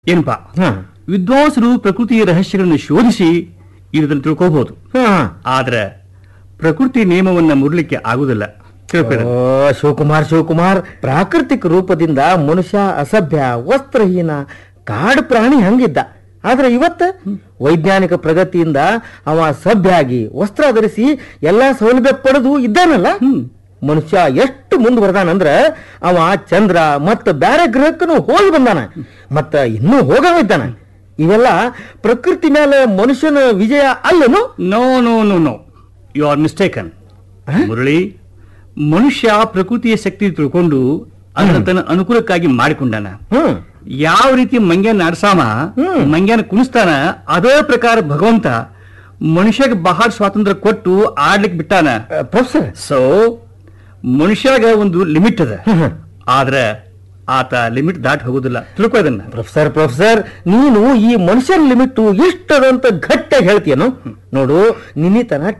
ಏನಪ್ಪಾ ಹ. ವಿದ್ವಾಂಸರು ಪ್ರಕೃತಿಯ ರಹಸ್ಯಗಳನ್ನು ಶೋಧಿಸಿ ಇದನ್ನು ತಿಳ್ಕೋಬಹುದು ಹ. ಆದ್ರೆ ಪ್ರಕೃತಿ ನಿಯಮವನ್ನ ಮುರ್ಲಿಕ್ಕೆ ಆಗುದಿಲ್ಲ ತಿಳ್ಕೊಳ್ಳಿ ಓ ಶಿವಕುಮಾರ್ ಶಿವಕುಮಾರ್ ಪ್ರಾಕೃತಿಕ ರೂಪದಿಂದ ಮನುಷ್ಯ ಅಸಭ್ಯ ವಸ್ತ್ರಹೀನ ಕಾಡು ಪ್ರಾಣಿ ಹಂಗಿದ್ದ ಆದ್ರೆ ಇವತ್ತ ವೈಜ್ಞಾನಿಕ ಪ್ರಗತಿಯಿಂದ ಅವ ಸಭ್ಯ ಆಗಿ ವಸ್ತ್ರ ಧರಿಸಿ ಎಲ್ಲಾ ಸೌಲಭ್ಯ ಪಡೆದು ಇದ್ದಾನಲ್ಲ ಮನುಷ್ಯ ಎಷ್ಟು ಮುಂದುವರೆದಾನಂದ್ರ ಅವ ಚಂದ್ರ ಮತ್ತ ಬ್ಯಾರೆ ಗ್ರಹಕ್ಕನು ಹೋಗಿ ಬಂದಾನ ಮತ್ತ ಇನ್ನೂ ಹೋಗವಿದ್ದಾನ ಇವೆಲ್ಲ ಪ್ರಕೃತಿ ಮೇಲೆ ಮನುಷ್ಯನ ವಿಜಯ ಅಲ್ಲನು no no no no you are mistaken Murali ಮನುಷ್ಯ ಪ್ರಕೃತಿಯ ಶಕ್ತಿ ತಿಳ್ಕೊಂಡು ಅದನ್ನ ತನ್ನ ಅನುಕೂಲಕ್ಕಾಗಿ ಮಾಡಿಕೊಂಡಾನ ಹ್ಮ್ ಯಾವ ರೀತಿ ಮಂಗ್ಯನ ಆಡ್ಸಾಮ ಹ್ಮ್. ಮಂಗ್ಯನ ಕುಣಿಸ್ತಾನ ಅದೇ ಪ್ರಕಾರ ಭಗವಂತ ಮನುಷ್ಯಗೆ ಬಹಳ ಸ್ವಾತಂತ್ರ್ಯ ಕೊಟ್ಟು ಆಡ್ಲಿಕ್ಕೆ ಬಿಟ್ಟಾನ ಪ್ರೊಫೆಸರ್ ಸೊ ಮನುಷ್ಯಾಗ ಒಂದು ಲಿಮಿಟ್ ಅದ ಆದ್ರೆ ಆತ ಲಿಮಿಟ್ ದಾಟಿ ಹೋಗುದಿಲ್ಲ ತಿಳ್ಕೊ ಇದನ್ನ ಪ್ರೊಫೆಸರ್ ಪ್ರೊಫೆಸರ್ ನೀನು ಈ ಮನುಷ್ಯನ ಲಿಮಿಟ್ ಎಷ್ಟದಂತ ಗಟ್ಟಿಯಾಗಿ ಹೇಳ್ತೀಯನು ನೋಡು ನಿನ್ನಿತನ